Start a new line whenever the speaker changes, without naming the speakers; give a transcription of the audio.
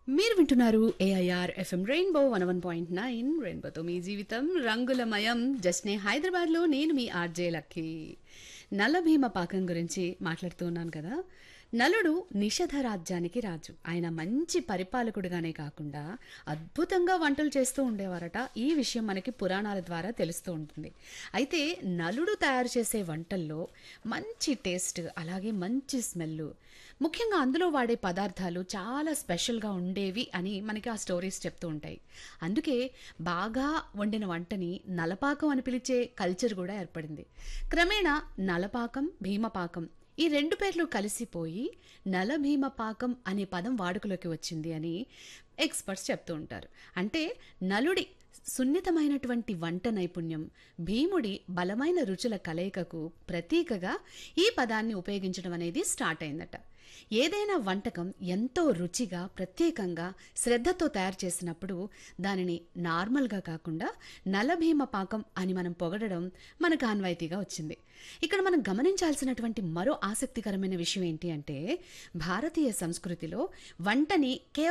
మీరు వింటున్నారు AIR FM rainbow one one point nine రెయిన్బోతో మీ జీవితం రంగులమయం జస్నే హైదరాబాద్లో నేను మీ ఆర్జే లక్కీ నల్ల భీమ పాకం గురించి మాట్లాడుతూ ఉన్నాను కదా నలుడు నిషధ రాజ్యానికి రాజు ఆయన మంచి పరిపాలకుడిగానే కాకుండా అద్భుతంగా వంటలు చేస్తూ ఉండేవారట ఈ విషయం మనకి పురాణాల ద్వారా తెలుస్తూ ఉంటుంది అయితే నలుడు తయారు చేసే వంటల్లో మంచి టేస్ట్ అలాగే మంచి స్మెల్ ముఖ్యంగా అందులో వాడే పదార్థాలు చాలా స్పెషల్గా ఉండేవి అని మనకి ఆ స్టోరీస్ చెప్తూ ఉంటాయి అందుకే బాగా వండిన వంటని నలపాకం అని పిలిచే కల్చర్ కూడా ఏర్పడింది క్రమేణా నలపాకం భీమపాకం ఈ రెండు పేర్లు కలిసిపోయి నలభీమ పాకం అనే పదం వాడుకలోకి వచ్చింది అని ఎక్స్పర్ట్స్ చెప్తూ ఉంటారు అంటే నలుడి సున్నితమైనటువంటి వంట నైపుణ్యం భీముడి బలమైన రుచుల కలయికకు ప్రతీకగా ఈ పదాన్ని ఉపయోగించడం అనేది స్టార్ట్ అయిందట ఏదైనా వంటకం ఎంతో రుచిగా ప్రత్యేకంగా శ్రద్ధతో తయారు చేసినప్పుడు దానిని నార్మల్గా కాకుండా నలభీమ పాకం అని మనం పొగడడం మనకు ఆన్వాయితీగా వచ్చింది ఇక్కడ మనం గమనించాల్సినటువంటి మరో ఆసక్తికరమైన విషయం ఏంటి అంటే భారతీయ సంస్కృతిలో వంటని కేవలం